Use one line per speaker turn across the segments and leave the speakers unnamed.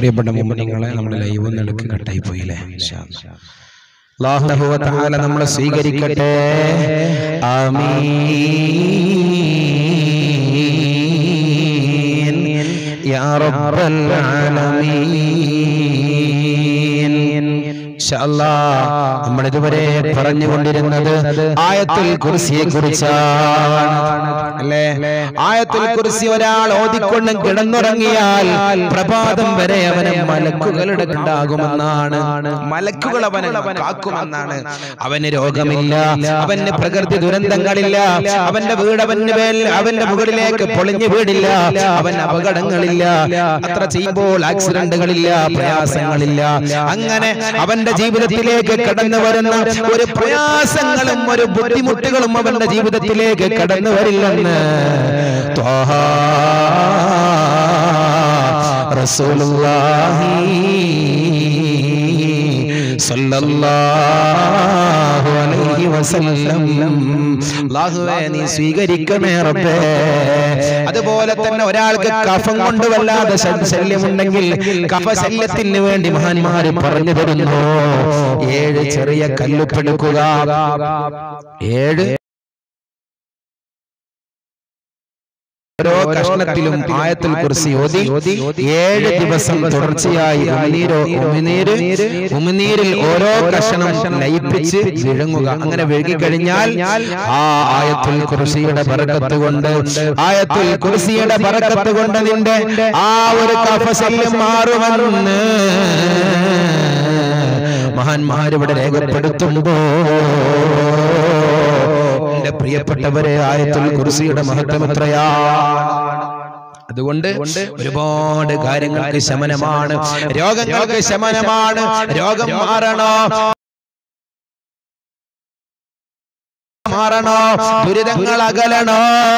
പ്രിയപ്പെട്ട മുമ്പനിങ്ങളെ നമ്മുടെ ലൈവ് ഒന്ന് എടുക്ക് കട്ടായി പോയില്ലേ ഇൻഷാ അല്ലാ. അല്ലാഹു തആല നമ്മളെ സ്വീകരിക്കട്ടെ ആമീൻ യാ റബ്ബൽ ആലമീൻ ഇൻഷാ അല്ലാ, നമ്മൾ ഇതുവരെ പറഞ്ഞുകൊണ്ടിരുന്നത് ആയത്തുൽ കുർസിയെ കുറിച്ചാണ് അല്ലേ ആയത്തുൽ കുർസി ഒരാൾ ഓതിക്കൊണ്ട് കിടന്നുറങ്ങിയാൽ പ്രഭാതം വരെ അവന് മലക്കുകളുടെ ഉണ്ടാകുമെന്നാണ് മലക്കുകൾ അവനെ കാക്കുമെന്നാണ് അവന് രോഗമില്ല അവന് പ്രകൃതി ദുരന്തങ്ങളില്ല അവന്റെ വീട് അവന്റെ മേൽ അവന്റെ മുകളിലേക്ക് പൊളിഞ്ഞു വീടില്ല അവൻ അപകടങ്ങളില്ല അത്ര ചെയ്യുമ്പോൾ ആക്സിഡന്റുകളില്ല പ്രയാസങ്ങളില്ല അങ്ങനെ അവന്റെ ജീവിതത്തിലേക്ക് കടന്നു വരുന്ന ഒരു പ്രയാസങ്ങളും ഒരു ബുദ്ധിമുട്ടുകളും അവന്റെ ജീവിതത്തിലേക്ക് കടന്നു വരില്ലെന്ന് ത്വാഹ റസൂലുള്ളാഹി സല്ലല്ലാഹു അലൈഹി വസല്ലം അല്ലാഹുവേ നീ സ്വീകരിക്കണേ റബ്ബേ അതുപോലെ തന്നെ ഒരാൾക്ക് കഫം കൊണ്ട് വല്ലാതെ ശ- ശല്യമുണ്ടെങ്കിൽ കഫശല്യത്തിന് വേണ്ടി മഹാന്മാര് പറഞ്ഞു തരുന്നു ഏഴ് ചെറിയ കല്ലുപ്പെടുക്കുക ഏഴ് ഓരോ കഷ്ണത്തിലും ആയത്തിൽ കുറിച്ച് ഓതി ഏഴ് ദിവസം തുടർച്ചയായി ഉമിനീരോ ഉമിനീര് ഉമിനീരിൽ ഓരോ കഷണം ലയിപ്പിച്ച് വിഴുങ്ങുക അങ്ങനെ വിഴുകി കഴിഞ്ഞാൽ ആ ആയത്തുൽ കുർസിയുടെ ബറക്കത്ത് കൊണ്ട് ആയത്തുൽ കുർസിയുടെ ബറക്കത്ത് കൊണ്ട് നിന്റെ ആ ഒരു കഫശല്യം മാറുമെന്ന് മഹാന്മാരിവിടെ രേഖപ്പെടുത്തുമ്പോ എന്റെ പ്രിയപ്പെട്ടവരെ ആയത്തുൽ കുർസിയുടെ മഹത്വം എത്രയാണ് അതുകൊണ്ട് ഒരുപാട് കാര്യങ്ങൾക്ക് ശമനമാണ് രോഗങ്ങൾക്ക് ശമനമാണ് രോഗം മാറണോ മാറണോ ദുരിതങ്ങൾ അകലണോ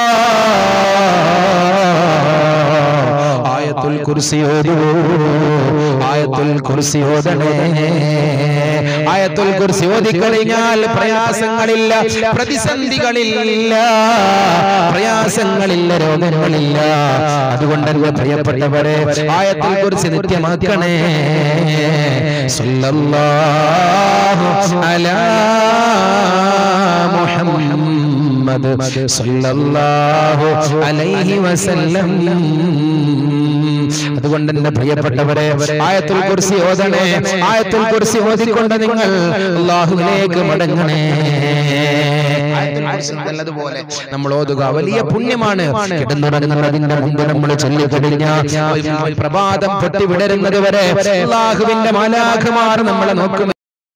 ആയത്തുൽ കുർസി ഓതൂ ആയത്തുൽ കുർസി ഓതണേ ആയത്തുൽ കുർസി ഓതിക്കഴിഞ്ഞാൽ പ്രയാസങ്ങളില്ല പ്രതിസന്ധികളില്ല പ്രയാസങ്ങളില്ല രോഗങ്ങളില്ല അതുകൊണ്ട് എന്റെ പ്രിയപ്പെട്ടവരെ ആയത്തുൽ കുർസി നിത്യമാക്കണേ സല്ലല്ലാഹു അലാ മുഹമ്മദ് സല്ലല്ലാഹു അലൈഹി വസല്ലം അതുകൊണ്ട് എന്റെ പ്രിയപ്പെട്ടവരെ ആയത്തുൽ കുർസി ഓതണേ ആയത്തുൽ കുർസി ഓതിക്കൊണ്ട് നിങ്ങൾ അള്ളാഹുവിലേക്ക് മടങ്ങണേ ആയത്തുൽ കുർസി നല്ലതുപോലെ നമ്മൾ ഓതുക വലിയ പുണ്യമാണ് കിടന്നുറങ്ങുന്നതിന്റെ മുമ്പ് നമ്മൾ ചൊല്ലിക്കഴിഞ്ഞ പ്രഭാതം പൊട്ടി വിടരുന്നത് വരെ അള്ളാഹുവിന്റെ മാലാഖമാർ നമ്മളെ നോക്കും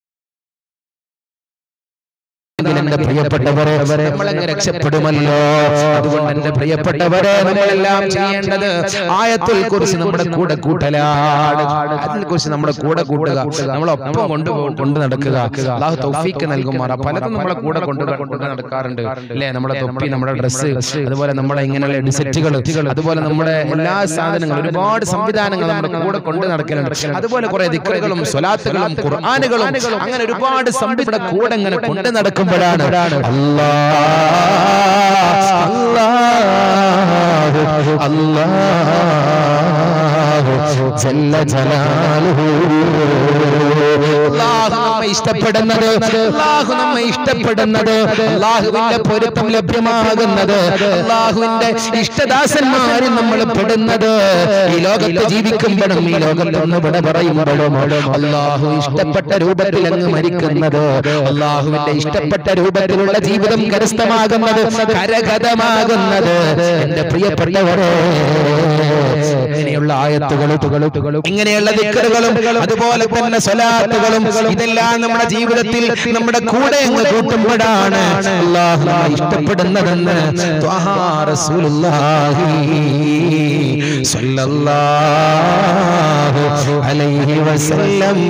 എന്റെ പ്രിയപ്പെട്ടവരെ നമ്മളങ്ങ് രക്ഷപ്പെടുമല്ലോ അതുകൊണ്ട് എന്റെ പ്രിയപ്പെട്ടവരെ നമ്മളെല്ലാം ചെയ്യേണ്ടത് ആയത്തുൽ കുറിച്ച് നമ്മുടെ കൂടെ കൂട്ടലാണ് അതിനെ കുറിച്ച് നമ്മുടെ കൂടെ കൂട്ടുക നമ്മളൊപ്പം കൊണ്ടു കൊണ്ടു നടക്കുക അള്ളാഹു തൗഫീക്ക് നൽകുമാറ പലതും നമ്മളെ കൂടെ കൊണ്ട് കൊണ്ട് നടക്കാറുണ്ട് അല്ലേ നമ്മുടെ തൊപ്പി നമ്മുടെ ഡ്രസ്സ് അതുപോലെ നമ്മുടെ ഇങ്ങനെയുള്ള ഹെഡ്സെറ്റുകൾ അതുപോലെ നമ്മുടെ എല്ലാ സാധനങ്ങളും ഒരുപാട് സംവിധാനങ്ങൾ നമ്മുടെ കൂടെ കൊണ്ട് നടക്കലുണ്ട് അതുപോലെ കുറെ ദിക്കറുകളും സ്വലാത്തുകളും ഖുർആാനുകളും അങ്ങനെ ഒരുപാട് സംവിധാനം കൂടെ ഇങ്ങനെ കൊണ്ട് നടക്കുമ്പോഴാണ് അല്ലാഹ് അല്ലാഹു ജല്ല ജലാലുഹു അല്ലാഹു നമ്മെ ഇഷ്ടപ്പെടുന്നത് അല്ലാഹു നമ്മെ ഇഷ്ടപ്പെടുന്നത് അല്ലാഹുവിന്റെ പൊരുത്തം ലഭ്യമാകുന്നത് അല്ലാഹുവിന്റെ ഇഷ്ടദാസന്മാരിൽ നമ്മൾ പെടുന്നത് ഈ ലോകത്ത് ജീവിക്കുമ്പോഴും ഈ ലോകത്ത് ഒന്ന് വിട പറയുമ്പോഴും അല്ലാഹു ഇഷ്ടപ്പെട്ട രൂപത്തിൽ അങ്ങ് മരിക്കുന്നത് അല്ലാഹുവിന്റെ ഇഷ്ടപ്പെട്ട രൂപത്തിലുള്ള ജീവിതം കരസ്ഥമാകുന്നത് കരഗതമാകുന്നത് എന്റെ പ്രിയപ്പെട്ടവരെ ഇങ്ങനെയുള്ള ആയത്തുകളും ഇങ്ങനെയുള്ള ദിക്കറുകളും അതുപോലെ തന്നെ സ്വലാത്തുകളും ഇതെല്ലാം നമ്മുടെ ജീവിതത്തിൽ നമ്മുടെ കൂടെ അങ്ങ് കൂട്ടുമ്പോഴാണ് അള്ളാഹു നമ്മെ ഇഷ്ടപ്പെടുന്നതെന്ന് ത്വഹാ റസൂലുള്ളാഹി സ്വല്ലല്ലാഹു അലൈഹി വസല്ലം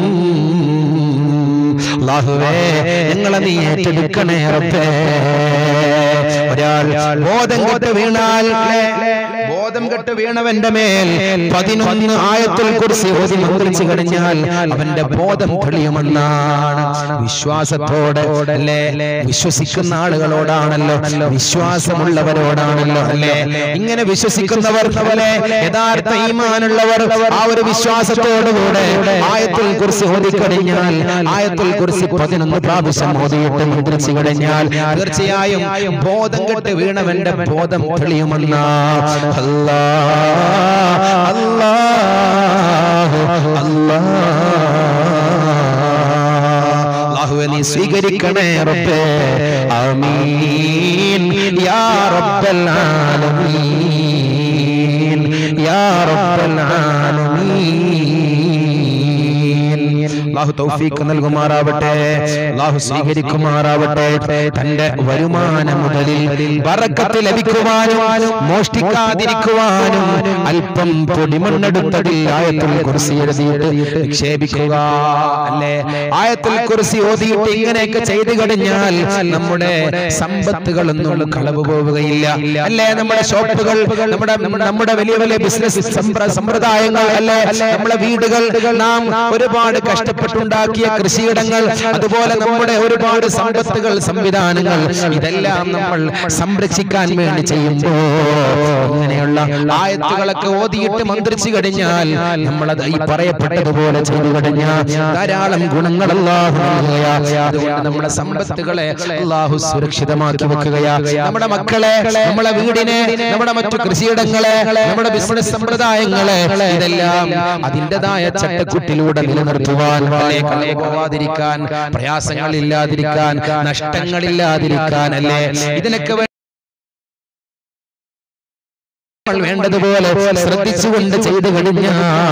അല്ലാഹുവേ ഞങ്ങളെ നീ ഏറ്റെടുക്കണേ റബ്ബേ ഒരാൾ ബോധം കെട്ട് വീണാൽ ബോധം ബോധം കെട്ട് വീണവന്റെ മേൽ പതിനൊന്ന് ആയത്തിൽ കുറിച്ച് ഓതി മന്ത്രിച്ചു കഴിഞ്ഞാൽ അവന്റെ ബോധം തെളിയുമെന്നാണ് വിശ്വാസത്തോടെ അല്ലേ വിശ്വസിക്കുന്ന ആളുകളോടാണല്ലോ വിശ്വാസമുള്ളവരോടാണല്ലോ അല്ലേ ഇങ്ങനെ വിശ്വസിക്കുന്നവർ പോലെ യഥാർത്ഥ ഈമാനുള്ളവർ ആ ഒരു വിശ്വാസത്തോടുകൂടെ ആയത്തിൽ കുറിച്ച് ഓതിക്കഴിഞ്ഞാൽ ആയത്തിൽ കുറിച്ച് പതിനൊന്ന് പ്രാവശ്യം ഓതിയിട്ട് മന്ത്രിച്ചു കഴിഞ്ഞാൽ തീർച്ചയായും ബോധം കെട്ട് വീണവന്റെ ബോധം തെളിയുമെന്നാണ് അല്ലാ അല്ലാ അല്ലാ അല്ലാഹുവെ നീ സ്വീകരിക്കണേ റബ്ബേ ആമീൻ യാ റബ്ബൽ ആലമീൻ യാ റബ്ബൽ ആലമീൻ അല്ലാഹു തൗഫീഖ് നൽകുമാറാവട്ടെ അല്ലാഹു സ്വീകരിക്കുമാറാവട്ടെ തന്റെ വരുമാന മുതലിൽ ബറക്കത്ത് ലഭിക്കുവാനും മോഷ്ടിക്കാതിരിക്കുവാനും അല്പം പൊടിമണ്ണെടുത്തതിൽ ആയത്തുൽ കുർസി എഴുതിയിട്ട് നിക്ഷേപിക്കുക അല്ലേ ആയത്തുൽ കുർസി ഓതിയിട്ട് ഇങ്ങനെയൊക്കെ ചെയ്തു കഴിഞ്ഞാൽ നമ്മുടെ സമ്പത്തുകളൊന്നും കളവ് പോവുകയില്ല അല്ലേ നമ്മുടെ ഷോപ്പുകൾ നമ്മുടെ നമ്മുടെ വലിയ വലിയ ബിസിനസ് സമ്പ്രദായങ്ങൾ അല്ലേ നമ്മളെ വീടുകൾ നാം ഒരുപാട് കഷ്ടപ്പെട്ടുണ്ടാക്കിയ കൃഷിയിടങ്ങൾ അതുപോലെ നമ്മുടെ ഒരുപാട് സമ്പത്തുകൾ സംവിധാനങ്ങൾ ഇതെല്ലാം നമ്മൾ സംരക്ഷിക്കാൻ വേണ്ടി ചെയ്യുമ്പോൾ ഇങ്ങനെയുള്ള ആയത്തുകളൊക്കെ ഓതിയിട്ട് മന്ത്രിച്ചു കഴിഞ്ഞാൽ നമ്മളത് ഈ പറയപ്പെട്ടതുപോലെ ചെയ്തു കഴിഞ്ഞാൽ ധാരാളം ഗുണങ്ങൾ അല്ലാഹു നൽകുകയാ. അതുകൊണ്ട് നമ്മുടെ സമ്പത്തുകളെ അള്ളാഹു സുരക്ഷിതമാക്കി വെക്കുകയാ നമ്മുടെ മക്കളെ നമ്മുടെ വീടിനെ നമ്മുടെ മറ്റു കൃഷിയിടങ്ങളെ നമ്മുടെ ബിസിനസ് സമ്പ്രദായങ്ങളെ ഇതെല്ലാം അതിൻ്റെതായ ചട്ടക്കുട്ടിലൂടെ നിലനിർത്തുവാൻ അല്ലേ കളയെ പോവാതിരിക്കാൻ പ്രയാസങ്ങൾ ഇല്ലാതിരിക്കാൻ നഷ്ടങ്ങളില്ലാതിരിക്കാൻ അല്ലേ ഇതിനൊക്കെ വേ- നമ്മൾ വേണ്ടതുപോലെ ശ്രദ്ധിച്ചുകൊണ്ട് ചെയ്തു കഴിഞ്ഞ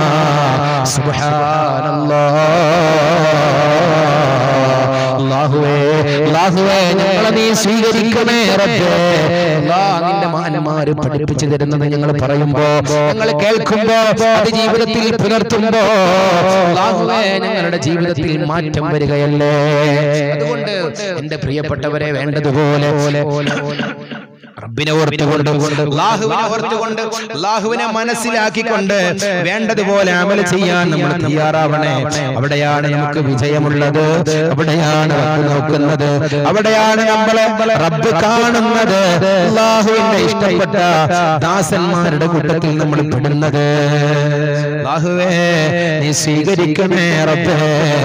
അല്ലാഹുവേ അല്ലാഹുവേ ഞങ്ങളെ നീ സ്വീകരിക്കണേ റബ്ബേ അല്ലാ നിന്റെ മാന്മാര് പഠിപ്പിച്ചു തരുന്നത് ഞങ്ങൾ പറയുമ്പോ ഞങ്ങൾ കേൾക്കുമ്പോ അത് ജീവിതത്തിൽ പുലർത്തുമ്പോ അല്ലാഹുവേ ഞങ്ങളുടെ ജീവിതത്തിൽ മാറ്റം വരികയല്ലേ അതുകൊണ്ട് എന്റെ പ്രിയപ്പെട്ടവരെ വേണ്ടതുപോലെ റബ്ബിനെ ഓർത്തുകൊണ്ട് അല്ലാഹുവിനെ ഓർത്തുകൊണ്ട് അല്ലാഹുവിനെ മനസ്സിലാക്കിക്കൊണ്ട് വേണ്ടതുപോലെ അമൽ ചെയ്യാൻ നമ്മൾ തയ്യാറാവണേ അവിടെയാണ് നമുക്ക് വിജയമുള്ളത് അവിടെയാണ് റബ്ബ് നോക്കുന്നത് അവിടെയാണ് നമ്മളെ റബ്ബ് കാണുന്നത് അല്ലാഹുവിന്റെ ഇഷ്ടപ്പെട്ട ദാസന്മാരുടെ കൂട്ടത്തിൽ നമ്മൾ പെടുന്നത് അല്ലാഹുവേ നീ സ്വീകരിക്കണേ റബ്ബേ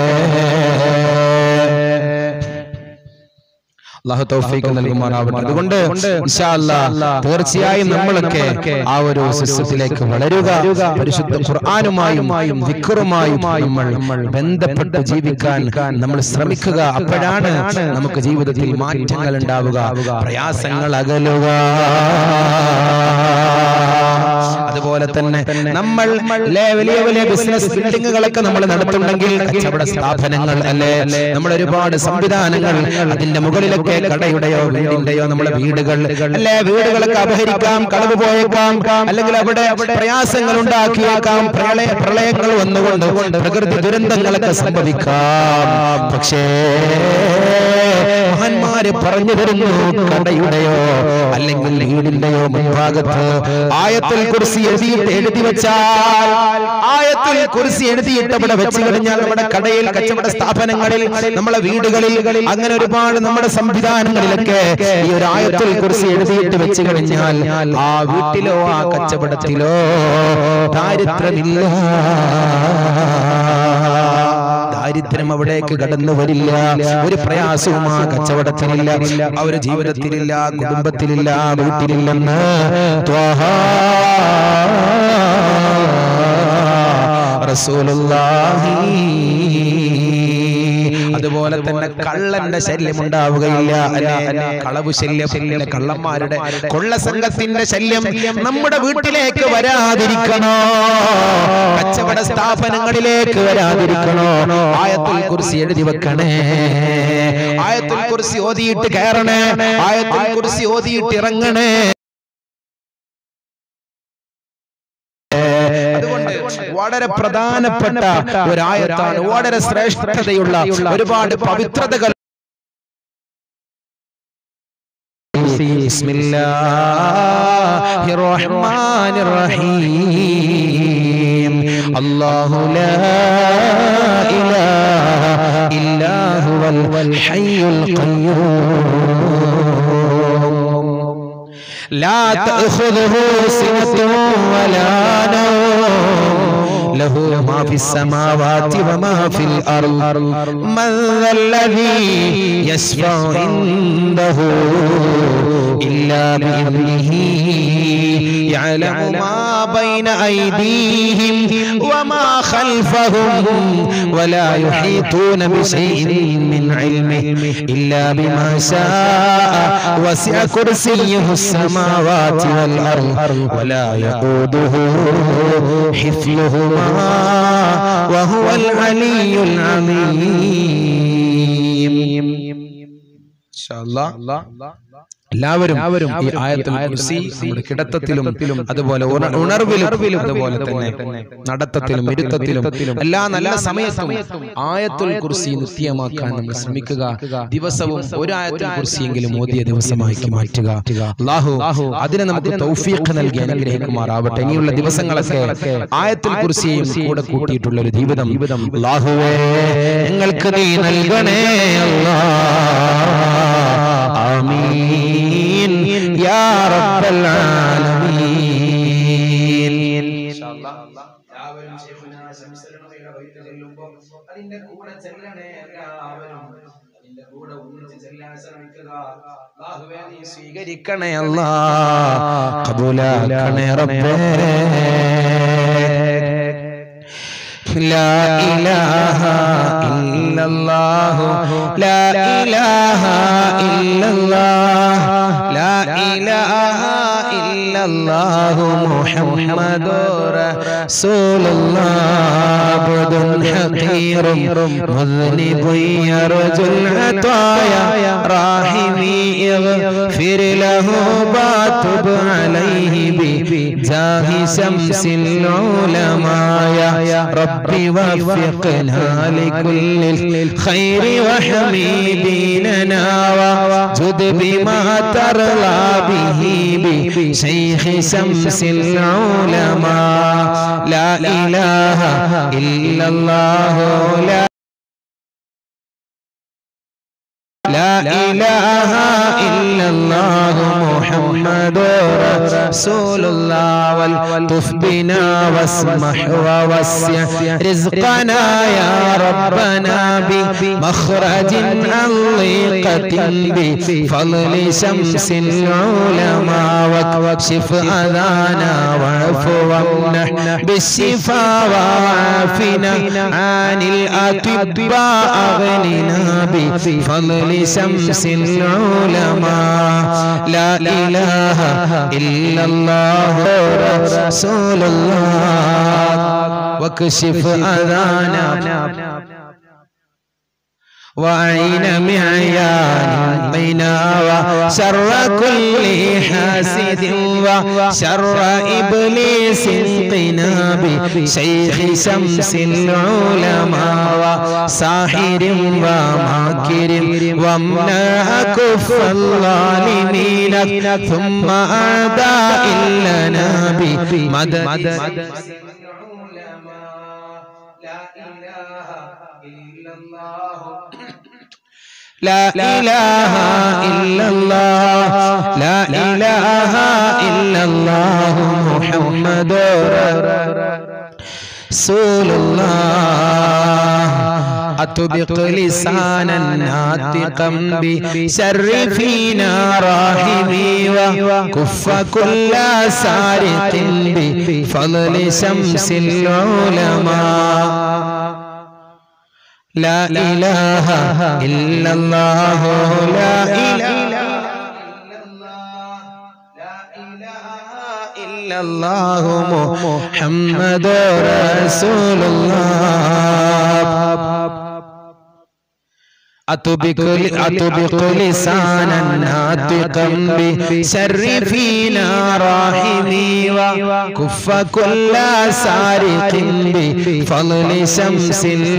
അള്ളാഹു തൗഫീഖ് നൽകുമാറാവട്ടെ അതുകൊണ്ട് ഇൻഷാ അല്ലാ തീർച്ചയായും നമ്മളൊക്കെ ആ ഒരു സിസ്റ്റത്തിലേക്ക് വളരുക പരിശുദ്ധ ഖുർആനുമായും വിക്റുമായും നമ്മൾ ബന്ധപ്പെട്ട് ജീവിക്കാൻ നമ്മൾ ശ്രമിക്കുക അപ്പോഴാണ് നമുക്ക് ജീവിതത്തിൽ മാറ്റങ്ങൾ ഉണ്ടാവുക പ്രയാസങ്ങൾ അകലുക അതുപോലെ തന്നെ നമ്മൾ ലെ വലിയ വലിയ ബിസിനസ് ബിൽഡിങ്ങുകളൊക്കെ നമ്മൾ നടത്തുന്നുണ്ടെങ്കിൽ കച്ചവട സ്ഥാപനങ്ങൾ അല്ലെ നമ്മൾ ഒരുപാട് സംവിധാനങ്ങൾ അതിന്റെ മുകളിലൊക്കെ കടയുടെയോ വീടിന്റെയോ നമ്മളെ വീടുകൾ അല്ലെ വീടുകളൊക്കെ അപഹരിക്കാം കളവ് പോയേക്കാം അല്ലെങ്കിൽ അവിടെ പ്രയാസങ്ങൾ ഉണ്ടാക്കിയേക്കാം പ്രളയ പ്രളയങ്ങൾ വന്നുകൊണ്ട് പ്രകൃതി ദുരന്തങ്ങളൊക്കെ സംഭവിക്കാം പക്ഷേ മഹാന്മാര് പറഞ്ഞു തരുന്നു കടയുടെയോ അല്ലെങ്കിൽ വീടിന്റെയോ മുൻഭാഗത്ത് ആയത്തിൽ കുറിച്ച് എഴുതിയിട്ട് എഴുതി വെച്ചാൽ ആയത്തിൽ കുറിച്ച് എഴുതിയിട്ട് അവിടെ വെച്ച് കഴിഞ്ഞാൽ നമ്മുടെ കടയിൽ കച്ചവട സ്ഥാപനങ്ങളിൽ നമ്മളെ വീടുകളിൽ അങ്ങനെ ഒരുപാട് നമ്മുടെ സംവിധാനങ്ങളിലൊക്കെ ഈ ഒരു ആയത്തിൽ കുറിച്ച് എഴുതിയിട്ട് വെച്ച് കഴിഞ്ഞാൽ ആ വീട്ടിലോ ആ കച്ചവടത്തിലോ ദാരിദ്ര്യമില്ല ദാരിദ്ര്യം അവിടേക്ക് കടന്നു വരില്ല ഒരു പ്രയാസവും ആ കച്ചവടത്തിനില്ല ആ ഒരു ജീവിതത്തിലില്ല കുടുംബത്തിലില്ല വീട്ടിലില്ലെന്ന് ത്വഹാ റസൂലുള്ളാഹി അതുപോലെ തന്നെ കള്ളന്റെ ശല്യം ഉണ്ടാവുകയില്ല അല്ലെ കളവ് ശല്യം ശല്യം കള്ളന്മാരുടെ കൊള്ള സംഘത്തിന്റെ ശല്യം നമ്മുടെ വീട്ടിലേക്ക് വരാതിരിക്കണോ കച്ചവട സ്ഥാപനങ്ങളിലേക്ക് വരാതിരിക്കണോ ആയത്തുൽ കുറിച്ച് എഴുതി വെക്കണേ ആയത്തുൽ കുറിച്ച് ഓതിയിട്ട് കയറണേ ആയത്തുൽ കുറിച്ച് ഓതിയിട്ട് ഇറങ്ങണേ അതുകൊണ്ട് വളരെ പ്രധാനപ്പെട്ട ഒരായത്താണ് വളരെ ശ്രേഷ്ഠതയുള്ള ഒരുപാട് പവിത്രതകൾ بسم الله الرحمن الرحيم الله لا إله إلا هو الحي القيوم لا تأخذه سنة ولا نوم له ما في السماوات وما في الأرض من ذا الذي يشفع عنده إلا بإذنه يعلم ما بين أيديهم وما خلفهم ولا يحيطون بشيء من علمه إلا بما شاء وسع كرسيه السماوات والأرض ولا يؤوده حفظهما وهو العلي العظيم إن شاء الله എല്ലാവരും ഈ ആയത്തിൽ കുർസി നമ്മുടെ കിടത്തത്തിലും അതുപോലെ ഉണ- ഉണർവിലും അതുപോലെ തന്നെ നടത്തത്തിലും ഇരുത്തത്തിലും എല്ലാ നല്ല സമയത്തും ആയത്തുൽ കുർസി നിത്യമാക്കാൻ നമ്മൾ ശ്രമിക്കുക ദിവസവും ഒരു ആയത്തുൽ കുർസിയെങ്കിലും ഓതിയ ദിവസമാക്കി മാറ്റുക അല്ലാഹു അതിനെ നമുക്ക് തൗഫീഖ് നൽകി അനുഗ്രഹിക്കുമാറാവട്ടെ ഇനിയുള്ള ദിവസങ്ങളൊക്കെ ആയത്തുൽ കുർസിയും കൂടെ കൂട്ടിയിട്ടുള്ള ഒരു ജീവിതം അല്ലാഹുവേ ഞങ്ങൾക്ക് നീ നൽകണേ അല്ലാ آمين يا رب العالمين അതിന്റെ കൂടെ ചെല്ലണേ എല്ലാവരും അതിന്റെ കൂടെ ഒന്നിച്ച് ചെല്ലാൻ ശ്രമിക്കുക അല്ലാഹുവേ നീ സ്വീകരിക്കണേ അല്ലാ കബൂലാക്കണേ റബ്ബേ لا إله إلا الله لا إله إلا الله لا إله إلا الله محمد رسول الله عبد حقير مذنب يرجو العطايا راحمي اغفر له باتب عليه بجاه شمس العلماء يا ربي وفقنا لكل الخير وحمي ديننا وجد بما ترضى به بشيخ شمس العلماء لا إله إلا الله لا لا إله إلا الله محمد رسول الله والطف بنا واسمح ووسع رزقنا يا ربنا بمخرج عن ضيقة بفضل شمس العلماء واكشف أذانا واعف وامنح بالشفاء وعافنا عن الأطباء أغننا بفضل شمس العلماء لا إله إلا الله رسول الله واكشف أذانا وأعين معيان بينا وشر كل حاسد وشر إبليس قنا بشيخ شمس العلماء وساحر وماكر وامنع كف الظالمين ثم أعداء لنا بمدد لا إله إلا الله لا إله إلا الله محمد رسول الله أطبق لسانا ناطقا بشر فينا راحمي وكف كل سارق بفضل شمس العلماء لا إله إلا الله لا إله إلا الله محمد رسول الله أطبق أطبق لسانا ناطقا بشر فينا راحمي وكف كل سارق بفضل شمس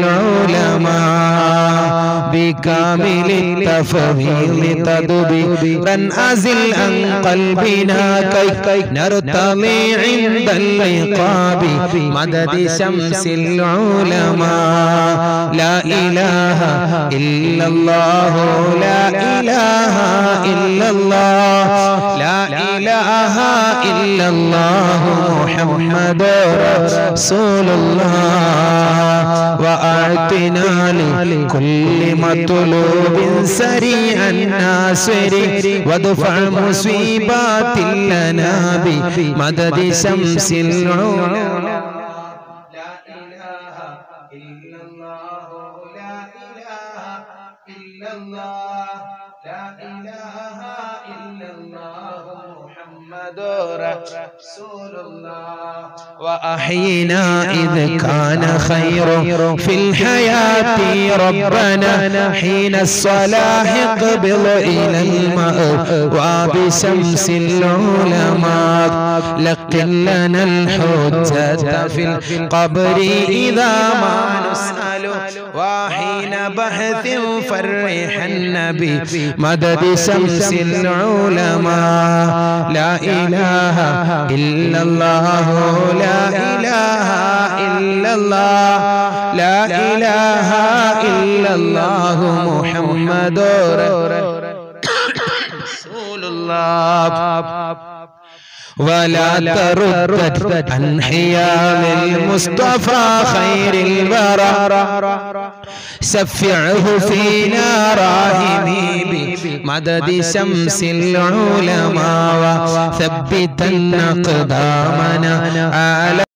العلماء بكامل التفضيل تدبيرا أزل عن قلبنا كي نرتضي عند اللقاب مدد شمس العلماء لا إله إلا الله لا إله إلا الله لا إله إلا الله محمد رسول الله وأعطنا لكل مطلوب سريعا ناصري وادفع مصيبات لنا بمدد شمس العلماء لا إله إلا الله لا إله إلا الله لا إله إلا الله محمد رسول الله وأحينا إذ كان خير في الحياة ربنا حين الصلاح قبل إلى الماء وبشمس العلماء لقن لنا الحجة في القبر إذا ما نسأل وحين بحث فرح النبي مدد شمس العلماء لا إله إلا الله لا إله إلا الله لا إله إلا الله محمد رسول الله ولا ترد عن حيام المصطفى خير الورى شفعه فينا راهمي بمدد شمس العلماء وثبتا أقدامنا على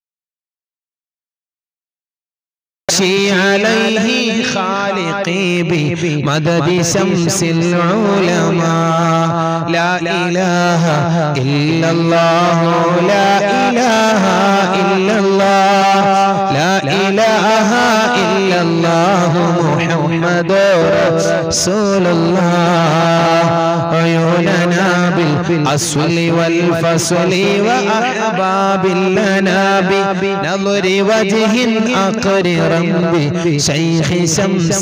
أمشي عليه خالقي بمدد شمس العلماء لا إله إلا الله لا إله إلا الله لا إله إلا الله محمد رسول الله عيوننا بالأصل والفصل وأحباب لنا بنظر وجه أقررا بشيخ شمس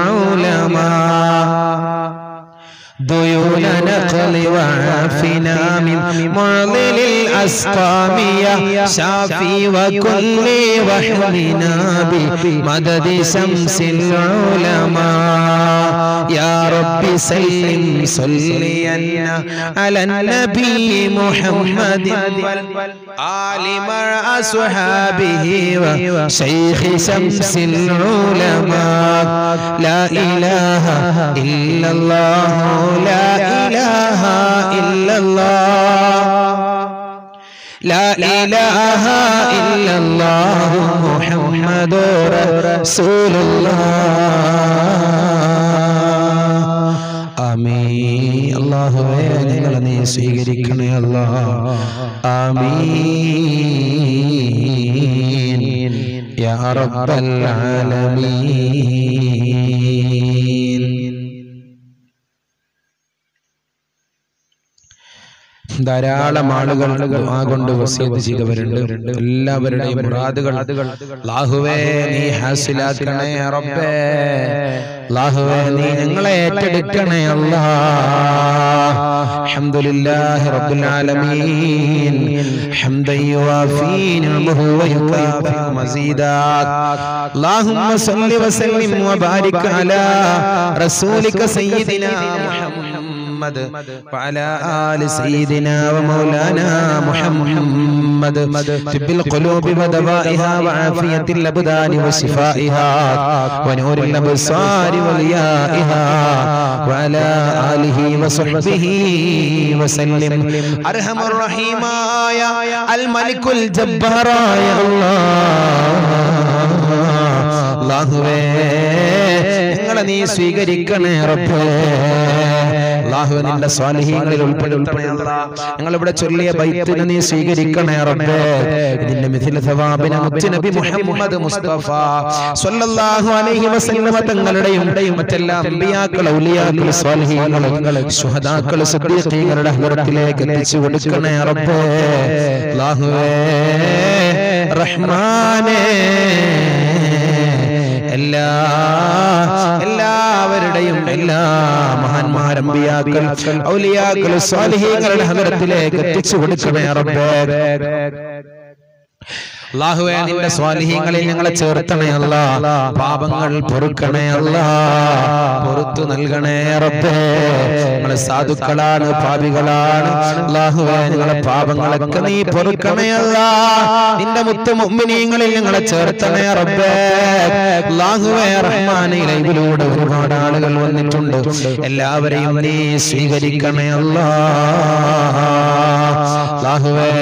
العلماء ديون نقل وعافنا من معضل الأسقام يا شافي وكل وحمنا بمدد شمس العلماء يا رب سلم صليا على النبي محمد آل مع أصحابه وشيخ شمس العلماء لا إله إلا الله لا إله إلا الله لا إله إلا الله محمد رسول الله ആമീൻ അല്ലാഹുവേ ഞങ്ങളെ നീ സ്വീകരിക്കണേ അല്ലാ ആമീൻ യാ റബ്ബൽ ആലമീൻ ധാരാളം ആളുകൾ ദുആ കൊണ്ട് വസീത് ചെയ്തവരുണ്ട് എല്ലാവരുടെയും മുറാദുകൾ അല്ലാഹുവേ നീ ഹാസിലാക്കണേ റബ്ബേ അല്ലാഹുവേ നീ ഞങ്ങളെ ഏറ്റെടുക്കണേ അല്ലാ അൽഹംദുലില്ലാഹി റബ്ബിൽ ആലമീൻ ഹംദൻ യുവാഫി നിഅമഹു വയുകാഫി മസീദാ اللهم صل وسلم وبارك على رسولك سيدنا محمد وعلى آل سيدنا ومولانا محمد طب القلوب ودوائها وعافية الأبدان وشفائها ونور الأبصار وليائها وعلى آله وصحبه وسلم أرحم الرحيم يا الملك الجبار يا الله അള്ളാഹുവേ ഞങ്ങളെ നീ സ്വീകരിക്കണേ റബ്ബേ അള്ളാഹു നിന്റെ സ്വാലിഹീങ്ങളിൽ ഉൾപ്പെടുത്തണേ അല്ലാ ഞങ്ങൾ ഇവിടെ ചൊല്ലിയ ബൈത്തിനെ നീ സ്വീകരിക്കണേ റബ്ബേ ഇതിന്റെ മിഥില സവാബിനെ മുത്തുനബി മുഹമ്മദ് മുസ്തഫ സ്വല്ലല്ലാഹു അലൈഹി വസല്ലമ തങ്ങളുടെയും മറ്റെല്ലാ അമ്പിയാക്കൾ ഔലിയാക്കൾ സ്വാലിഹീങ്ങൾ ശുഹദാക്കൾ സിദ്ദീഖീങ്ങളുടെ ഹദറത്തിലേക്ക് എത്തിച്ചു കൊടുക്കണേ റബ്ബേ അല്ലാഹുവേ റഹ്മാനേ എല്ലാ എല്ലാവരുടെയും എല്ലാ മഹാന്മാരമ്പിയാക്കൾ ഔലിയാക്കൾ സ്വാലിഹീങ്ങളുടെ ഹദറത്തിലേക്ക് എത്തിച്ചു കൊടുക്കണേ റബ്ബേ അള്ളാഹുവേ നിന്റെ സ്വാലിഹീങ്ങളിൽ ഞങ്ങളെ ചേർത്തണേ അല്ല പാപങ്ങൾ പൊറുക്കണേ അല്ല പൊറുത്തു നൽകണേ റബ്ബേ ഞങ്ങളെ സാധുക്കളാണ് പാപികളാണ് അള്ളാഹുവേ ഞങ്ങളെ പാപങ്ങളൊക്കെ നീ പൊറുക്കണേ അല്ല നിന്റെ മുത്തു മുമ്മിനീങ്ങളിൽ ഞങ്ങളെ ചേർത്തണേ റബ്ബേ അള്ളാഹുവേ റഹ്മാനെ ലൈവിലൂടെ ഒരുപാട് ആളുകൾ വന്നിട്ടുണ്ട് എല്ലാവരെയും നീ സ്വീകരിക്കണേ അല്ല അള്ളാഹുവേ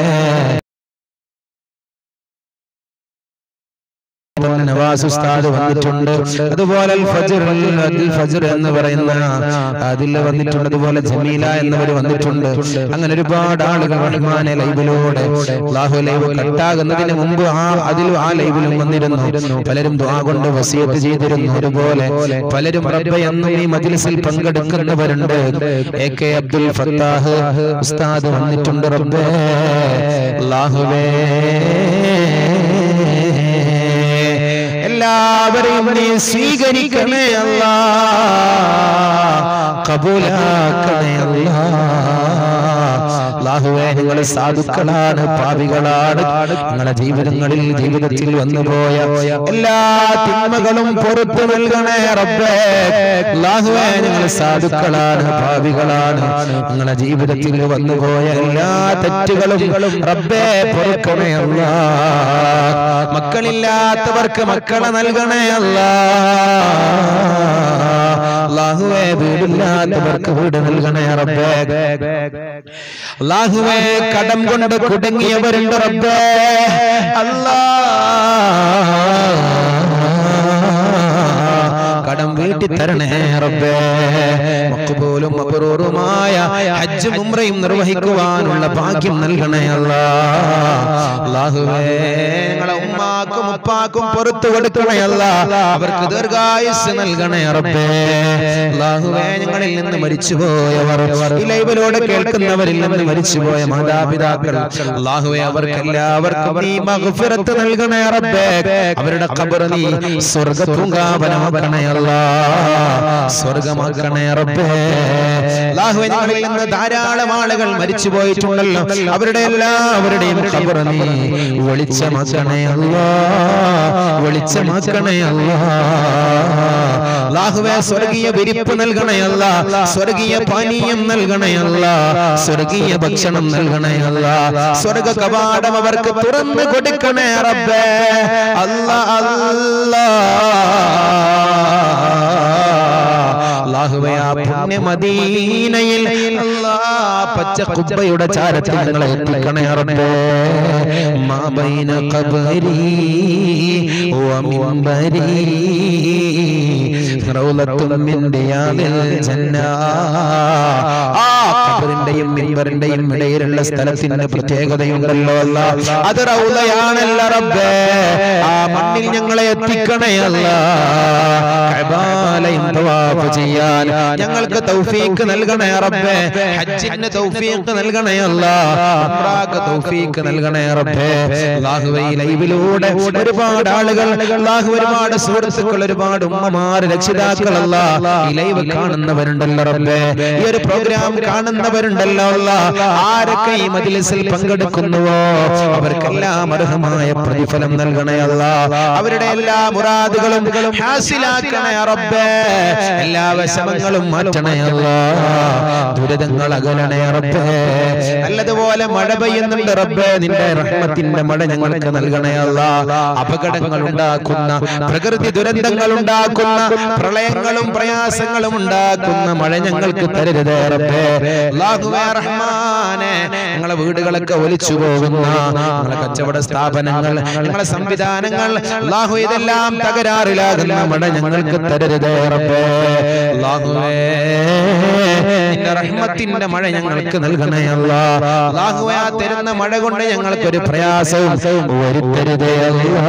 നവാസ് ഉസ്താദ് വന്നിട്ടുണ്ട് അതുപോലെ അൽ ഫജ്ർ അൽ ഫജ്ർ എന്ന് പറയുന്ന അതിൽ വന്നിട്ടുണ്ട് അതുപോലെ ജമീല എന്നവർ വന്നിട്ടുണ്ട് അങ്ങനെ ഒരുപാട് ആളുകൾ റഹ്മാനെ ലൈവിലൂടെ അല്ലാഹു ലൈവ് കട്ടാകുന്നതിന് മുമ്പ് ആ അതിൽ ആ ലൈവിലും വന്നിരുന്നു പലരും ദുആ കൊണ്ട് വസിയത്ത് ചെയ്തിരുന്നു അതുപോലെ പലരും റബ്ബെ എന്നും ഈ മജ്ലിസിൽ പങ്കെടുക്കുന്നവരുണ്ട് എ കെ അബ്ദുൽ ഫത്താഹ് ഉസ്താദ് വന്നിട്ടുണ്ട് റബ്ബേ അല്ലാഹുവേ എല്ലാവരെയും നീ സ്വീകരിക്കണേ അല്ല കബൂലാക്കണേ അല്ല അല്ലാഹുവേ നിങ്ങൾ സാധുക്കളാണ് പാപികളാണ് നിങ്ങളുടെ ജീവിതങ്ങളിൽ ജീവിതത്തിൽ വന്നുപോയ എല്ലാ തിന്മകളും പുറത്തു നൽകണേ റബ്ബേ അല്ലാഹുവേ നിങ്ങൾ സാധുക്കളാണ് പാപികളാണ് നിങ്ങളുടെ ജീവിതത്തിൽ വന്നുപോയ എല്ലാ തെറ്റുകളും റബ്ബേ പൊറുക്കണേ അല്ലാ മക്കളില്ലാത്തവർക്ക് മക്കളെ നൽകണേ അല്ലാ അല്ലാഹുവേ വീടില്ലാത്തവർക്ക് വീട് നൽകണേ റബ്ബേ അല്ലാഹുവേ കടം കൊണ്ട് കുടുങ്ങിയവരുണ്ട് റബ്ബേ അല്ലാ കടം വീട്ടി തരണേ റബ്ബേ മക്ബൂലും മബ്റൂറുമായ ഹജ്ജും ഉംറയും നിർവഹിക്കുവാനുള്ള ഭാഗ്യം നൽകണേ അല്ലാ അല്ലാഹുവേ ഞങ്ങളെ ഉമ്മാക്കും ഉപ്പാക്കും പുറത്തു കൊടുക്കണേ അല്ലാ അവർക്ക് ദീർഘായുസ് നൽകണേ റബ്ബേ അല്ലാഹുവേ ഞങ്ങളിൽ നിന്ന് മരിച്ചുപോയവർ ഈ ലൈവിലൂടെ കേൾക്കുന്നവരിൽ നിന്ന് മരിച്ചുപോയ മാതാപിതാക്കൾ അല്ലാഹുവേ അവർക്ക് എല്ലാവർക്കും നീ മഗ്ഫിറത്ത് നൽകണേ റബ്ബേ അവരുടെ ഖബർ നീ സ്വർഗ്ഗപൂങ്കാവനമാക്കണേ അല്ലാ സ്വർഗ്ഗമാക്കണേ റബ്ബേ അല്ലാഹുവേ ഞങ്ങളിൽ നിന്ന് ധാരാളം ആളുകൾ മരിച്ചു പോയിട്ടുണ്ടല്ലോ അവരുടെ എല്ലാവരുടെയും ഖബർ നീ വെളിച്ചമാക്കണേ അല്ലാ വെളിച്ചമാക്കണേ അല്ലാ അല്ലാഹുവേ സ്വർഗീയ വിരിപ്പ് നൽകണേ അല്ല സ്വർഗീയ പാനീയം നൽകണേ അല്ല സ്വർഗീയ ഭക്ഷണം നൽകണേ അല്ല സ്വർഗ കവാടം അവർക്ക് തുറന്നു കൊടുക്കണേ റബ്ബേ അല്ല അല്ല അല്ലാഹുവേ ആ പുണ്യ മദീനയിൽ അല്ലാ പച്ച കുബ്ബയുടെ ചാരത്തിൽ ഞങ്ങളെ എത്തിക്കണേ റബ്ബേ മാ ബൈന ഖബരി വ മിൻബരി റൗലത്തും മിൻ റിയാദിൽ ജന്ന ആ ഖബറിന്റെയും മിൻബറിന്റെയും ഇടയിലുള്ള സ്ഥലത്തിന് പ്രത്യേകതയുണ്ടല്ലോ അല്ല അത് റൗലയാണല്ലോ റബ്ബേ ആ മണ്ണിൽ ഞങ്ങളെ എത്തിക്കണേ അല്ല കഅബാലയം തവാഫ് ചെയ്യാൻ ഞങ്ങൾക്ക് തൗഫീക്ക് നൽകണേ റബ്ബേ ഹജ്ജിന് തൗഫീക്ക് നൽകണേ അല്ല ഉംറാക്ക് തൗഫീക്ക് നൽകണേ റബ്ബേ അല്ലാഹുവേ ഈ ലൈവിലൂടെ ഒരുപാട് ആളുകൾ അല്ലാഹു ഒരുപാട് സുഹൃത്തുക്കൾ ഒരുപാട് ഉമ്മമാര് രക്ഷിതാക്കൾ അല്ല ഈ ലൈവ് കാണുന്നവരുണ്ടല്ലോ റബ്ബേ ഈ ഒരു പ്രോഗ്രാം കാണുന്നവരുണ്ടല്ലോ അല്ല ആരൊക്കെ ഈ മജ്ലിസിൽ പങ്കെടുക്കുന്നുവോ അവർക്കെല്ലാം അർഹമായ പ്രതിഫലം നൽകണേ അല്ല അവരുടെ എല്ലാ മുറാദുകളും ഹാസിലാക്കണേ റബ്ബേ എല്ലാ വിഷമങ്ങളും മാറ്റണേ അല്ല ദുരിതങ്ങൾ അകലണേ റബ്ബേ നല്ലതുപോലെ മഴ പെയ്യുന്നുണ്ട് റബ്ബേ നിന്റെ റഹ്മത്തിന്റെ മഴ ഞങ്ങൾക്ക് നൽകണേ അല്ല അപകടങ്ങൾ ഉണ്ടാക്കുന്ന പ്രകൃതി ദുരന്തങ്ങൾ ഉണ്ടാക്കുന്ന പ്രളയങ്ങളും പ്രയാസങ്ങളും ഉണ്ടാക്കുന്ന മഴ ഞങ്ങൾക്ക് തരരുതേ റബ്ബേ അല്ലാഹുവേ റഹ്മാനെ ഞങ്ങളെ വീടുകളൊക്കെ ഒലിച്ചു പോകുന്ന ഞങ്ങളെ കച്ചവട സ്ഥാപനങ്ങൾ ഞങ്ങളെ സംവിധാനങ്ങൾ അല്ലാഹു ഇതെല്ലാം തകരാറിലാകുന്ന മഴ ഞങ്ങൾക്ക് തരരുതേ റബ്ബേ അല്ലാഹുവേ നിന്റെ റഹ്മത്തിന്റെ മഴ ഞങ്ങൾക്ക് നൽകണേ അല്ലാ അല്ലാഹുവേ ആ തരുന്ന മഴ കൊണ്ട് ഞങ്ങൾക്ക് ഒരു പ്രയാസവും വരുത്തരുതേ അല്ലാ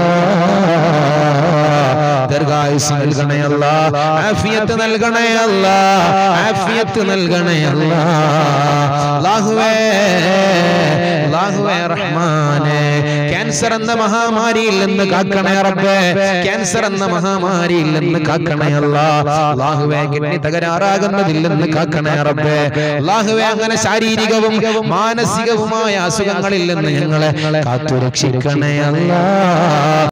ദീർഘായുസ് നൽകണേ അല്ലാ ആഫിയത്ത് നൽകണേ അല്ലാ ആഫിയത്ത് നൽകണേ അല്ലാ അല്ലാഹുവേ അല്ലാഹുവേ റഹ്മാനേ ക്യാൻസർ എന്ന മഹാമാരിയിൽ നിന്ന് കാക്കണേ റബ്ബേ ക്യാൻസർ എന്ന മഹാമാരിയിൽ നിന്ന് കാക്കണേ അല്ലാ അല്ലാഹുവേ കിഡ്നി തകരാറാകുന്നതിൽ നിന്ന് കാക്കണേ റബ്ബേ അല്ലാഹുവേ അങ്ങനെ ശാരീരികവും മാനസികവുമായ അസുഖങ്ങളിൽ നിന്ന് ഞങ്ങളെ കാത്തുരക്ഷിക്കണേ അല്ലാ